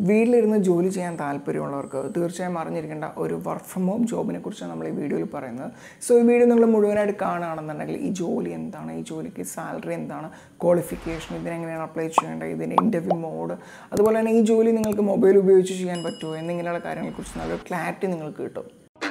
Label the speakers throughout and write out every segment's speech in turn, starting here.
Speaker 1: വീട്ടിലിരുന്ന് ജോലി ചെയ്യാൻ താല്പര്യമുള്ളവർക്ക് തീർച്ചയായും അറിഞ്ഞിരിക്കേണ്ട ഒരു വർക്ക് ഫ്രം ഹോം ജോബിനെ കുറിച്ചാണ് നമ്മൾ ഈ വീഡിയോയിൽ പറയുന്നത് സോ ഈ വീഡിയോ നിങ്ങൾ മുഴുവനായിട്ട് കാണുകയാണെന്നുണ്ടെങ്കിൽ ഈ ജോലി എന്താണ് ഈ ജോലിക്ക് സാലറി എന്താണ് ക്വാളിഫിക്കേഷൻ ഇതിനെങ്ങനെയാണ് അപ്ലൈ ചെയ്യേണ്ടത് ഇതിൻ്റെ ഇൻ്റർവ്യൂ മോഡ് അതുപോലെ തന്നെ ഈ ജോലി നിങ്ങൾക്ക് മൊബൈൽ ഉപയോഗിച്ച് ചെയ്യാൻ പറ്റുമോ എന്നിങ്ങനെയുള്ള കാര്യങ്ങളെക്കുറിച്ച് നല്ലൊരു ക്ലാരിറ്റി നിങ്ങൾക്ക് കിട്ടും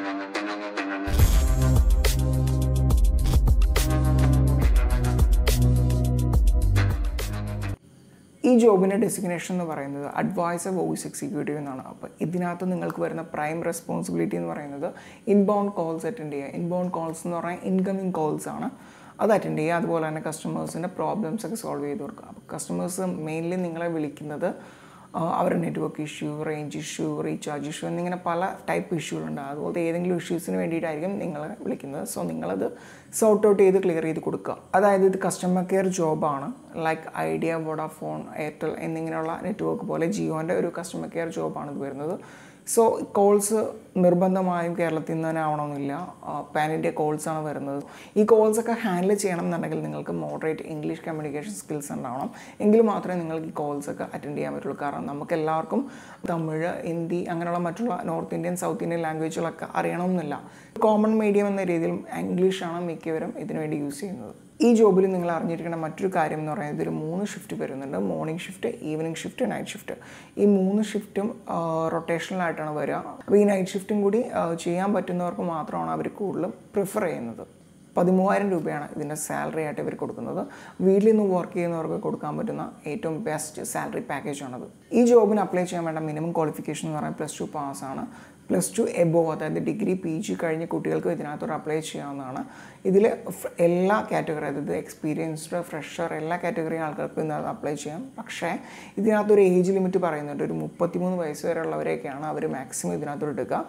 Speaker 1: ഈ ജോബിൻ്റെ ഡെസിഗ്നേഷൻ എന്ന് പറയുന്നത് അഡ്വൈസർ വോയിസ് എക്സിക്യൂട്ടീവ് എന്നാണ് അപ്പോൾ ഇതിനകത്ത് നിങ്ങൾക്ക് വരുന്ന പ്രൈം റെസ്പോൺസിബിലിറ്റി എന്ന് പറയുന്നത് ഇൻബൗണ്ട് കോൾസ് അറ്റൻഡ് ചെയ്യുക ഇൻബൗണ്ട് കോൾസ് എന്ന് പറഞ്ഞാൽ ഇൻകമിങ് കോൾസ് ആണ് അത് അറ്റൻഡ് ചെയ്യുക അതുപോലെ തന്നെ കസ്റ്റമേഴ്സിൻ്റെ പ്രോബ്ലംസ് ഒക്കെ സോൾവ് ചെയ്ത് കൊടുക്കുക അപ്പോൾ കസ്റ്റമേഴ്സ് മെയിൻലി നിങ്ങളെ വിളിക്കുന്നത് അവരുടെ network issue range issue recharge issue എന്നിങ്ങനെ പല ടൈപ്പ് ഇഷ്യൂകളുണ്ട് അതുപോലത്തെ ഏതെങ്കിലും ഇഷ്യൂസിന് വേണ്ടിയിട്ടായിരിക്കും നിങ്ങളെ വിളിക്കുന്നത് സോ നിങ്ങളത് സോർട്ട് ഔട്ട് ചെയ്ത് ക്ലിയർ ചെയ്ത് കൊടുക്കുക അതായത് ഇത് കസ്റ്റമർ കെയർ ജോബാണ് ലൈക്ക് ഐഡിയ വോഡാഫോൺ എയർടെൽ എന്നിങ്ങനെയുള്ള നെറ്റ്വർക്ക് പോലെ ജിയോൻ്റെ ഒരു കസ്റ്റമർ കെയർ ജോബാണ് ഇത് വരുന്നത് സോ കോൾസ് നിർബന്ധമായും കേരളത്തിൽ നിന്ന് തന്നെ ആവണമെന്നില്ല പാൻ ഇന്ത്യ കോൾസാണ് വരുന്നത് ഈ കോൾസൊക്കെ ഹാൻഡിൽ ചെയ്യണം എന്നുണ്ടെങ്കിൽ നിങ്ങൾക്ക് മോഡറേറ്റ് ഇംഗ്ലീഷ് കമ്മ്യൂണിക്കേഷൻ സ്കിൽസ് ഉണ്ടാവണം എങ്കിൽ മാത്രമേ നിങ്ങൾക്ക് ഈ കോൾസൊക്കെ അറ്റൻഡ് ചെയ്യാൻ പറ്റുള്ളൂ കാരണം നമുക്ക് എല്ലാവർക്കും തമിഴ് ഹിന്ദി അങ്ങനെയുള്ള മറ്റുള്ള നോർത്ത് ഇന്ത്യൻ സൗത്ത് ഇന്ത്യൻ ലാംഗ്വേജുകളൊക്കെ അറിയണമെന്നില്ല കോമൺ മീഡിയം എന്ന രീതിയിൽ ഇംഗ്ലീഷാണ് മിക്കവരും ഇതിനുവേണ്ടി യൂസ് ചെയ്യുന്നത് ഈ ജോബിൽ നിങ്ങൾ അറിഞ്ഞിരിക്കേണ്ട മറ്റൊരു കാര്യം എന്ന് പറയുന്നത് ഇതൊരു മൂന്ന് ഷിഫ്റ്റ് വരുന്നുണ്ട് morning shift evening shift night shift ഈ മൂന്ന് ഷിഫ്റ്റും റൊട്ടേഷണലായിട്ടാണ് വരിക അപ്പോൾ ഈ നൈറ്റ് ഷിഫ്റ്റും കൂടി ചെയ്യാൻ പറ്റുന്നവർക്ക് മാത്രമാണ് അവർ കൂടുതലും പ്രിഫർ ചെയ്യുന്നത് പതിമൂവായിരം രൂപയാണ് ഇതിൻ്റെ സാലറി ആയിട്ട് ഇവർ കൊടുക്കുന്നത് വീട്ടിൽ നിന്ന് വർക്ക് ചെയ്യുന്നവർക്ക് കൊടുക്കാൻ പറ്റുന്ന ഏറ്റവും ബെസ്റ്റ് സാലറി പാക്കേജാണത് ഈ ജോബിന് അപ്ലൈ ചെയ്യാൻ വേണ്ട മിനിമം ക്വാളിഫിക്കേഷൻ എന്ന് പറയുന്നത് പ്ലസ് ടു പാസ്സാണ് പ്ലസ് ടു എബോവ് അതായത് ഡിഗ്രി പി ജി കഴിഞ്ഞ കുട്ടികൾക്ക് ഇതിനകത്തോട് അപ്ലൈ ചെയ്യാവുന്നതാണ് ഇതിൽ എല്ലാ കാറ്റഗറി അതായത് എക്സ്പീരിയൻസ്ഡ് ഫ്രഷർ എല്ലാ കാറ്റഗറി ആൾക്കാർക്കും ഇതിനകത്ത് അപ്ലൈ ചെയ്യാം പക്ഷേ ഇതിനകത്തൊരു ഏജ് ലിമിറ്റ് പറയുന്നുണ്ട് ഒരു മുപ്പത്തിമൂന്ന് വയസ്സ് വരെയുള്ളവരെയൊക്കെയാണ് അവർ മാക്സിമം ഇതിനകത്തോട് എടുക്കുക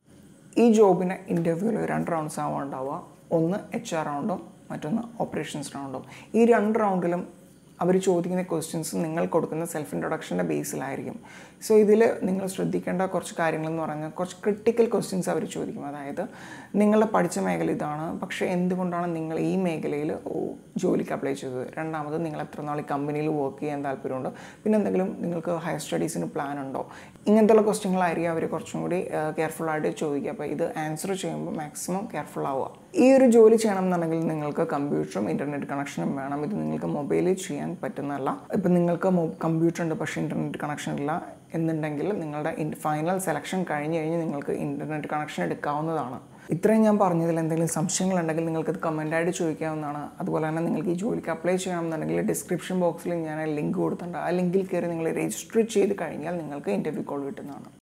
Speaker 1: ഈ ജോബിന് ഇൻ്റർവ്യൂവിൽ രണ്ട് റൗണ്ട്സ് ആവാൻ ഉണ്ടാവുക ഒന്ന് എച്ച് ആർ റൗണ്ടും മറ്റൊന്ന് ഓപ്പറേഷൻസ് റൗണ്ടും ഈ രണ്ട് റൗണ്ടിലും അവർ ചോദിക്കുന്ന ക്വസ്റ്റ്യൻസ് നിങ്ങൾ കൊടുക്കുന്ന സെൽഫ് ഇൻട്രൊഡക്ഷൻ്റെ ബേസിലായിരിക്കും സോ ഇതിൽ നിങ്ങൾ ശ്രദ്ധിക്കേണ്ട കുറച്ച് കാര്യങ്ങളെന്ന് പറഞ്ഞാൽ കുറച്ച് ക്രിട്ടിക്കൽ ക്വസ്റ്റ്യൻസ് അവർ ചോദിക്കും അതായത് നിങ്ങളുടെ പഠിച്ച മേഖല ഇതാണ് പക്ഷേ എന്തുകൊണ്ടാണ് നിങ്ങൾ ഈ മേഖലയിൽ ജോലിക്ക് അപ്ലൈ ചെയ്തത് രണ്ടാമത് നിങ്ങൾ എത്ര നാൾ ഈ കമ്പനിയിൽ വർക്ക് ചെയ്യാൻ താല്പര്യമുണ്ടോ പിന്നെ എന്തെങ്കിലും നിങ്ങൾക്ക് ഹയർ സ്റ്റഡീസിന് പ്ലാൻ ഉണ്ടോ ഇങ്ങനത്തെയുള്ള ക്വസ്റ്റ്യങ്ങളായിരിക്കും അവർ കുറച്ചും കൂടി കെയർഫുള്ളായിട്ട് ചോദിക്കുക അപ്പോൾ ഇത് ആൻസർ ചെയ്യുമ്പോൾ മാക്സിമം കെയർഫുൾ ആവുക ഈ ഒരു ജോലി ചെയ്യണം എന്നുണ്ടെങ്കിൽ നിങ്ങൾക്ക് കമ്പ്യൂട്ടറും ഇൻ്റർനെറ്റ് കണക്ഷനും വേണം ഇത് നിങ്ങൾക്ക് മൊബൈലിൽ ചെയ്യാൻ പറ്റുന്നതല്ല ഇപ്പം നിങ്ങൾക്ക് കമ്പ്യൂട്ടർ ഉണ്ട് പക്ഷേ ഇൻ്റർനെറ്റ് കണക്ഷൻ ഇല്ല എന്നുണ്ടെങ്കിൽ നിങ്ങളുടെ ഫൈനൽ സെലക്ഷൻ കഴിഞ്ഞ് കഴിഞ്ഞ് നിങ്ങൾക്ക് ഇൻ്റർനെറ്റ് കണക്ഷൻ എടുക്കാവുന്നതാണ് ഇത്രയും ഞാൻ പറഞ്ഞതിൽ എന്തെങ്കിലും സംശയങ്ങളുണ്ടെങ്കിൽ നിങ്ങൾക്ക് ഇത് കമൻറ്റായിട്ട് ചോദിക്കാവുന്നതാണ് അതുപോലെ തന്നെ നിങ്ങൾക്ക് ഈ ജോലിക്ക് അപ്ലൈ ചെയ്യണമെന്നുണ്ടെങ്കിൽ ഡിസ്ക്രിപ്ഷൻ ബോക്സിൽ ഞാൻ ലിങ്ക് കൊടുത്തിട്ടുണ്ട് ആ ലിങ്കിൽ കയറി നിങ്ങൾ രജിസ്റ്റർ ചെയ്ത് കഴിഞ്ഞാൽ നിങ്ങൾക്ക് ഇൻ്റർവ്യൂ കോൾ കിട്ടുന്നതാണ്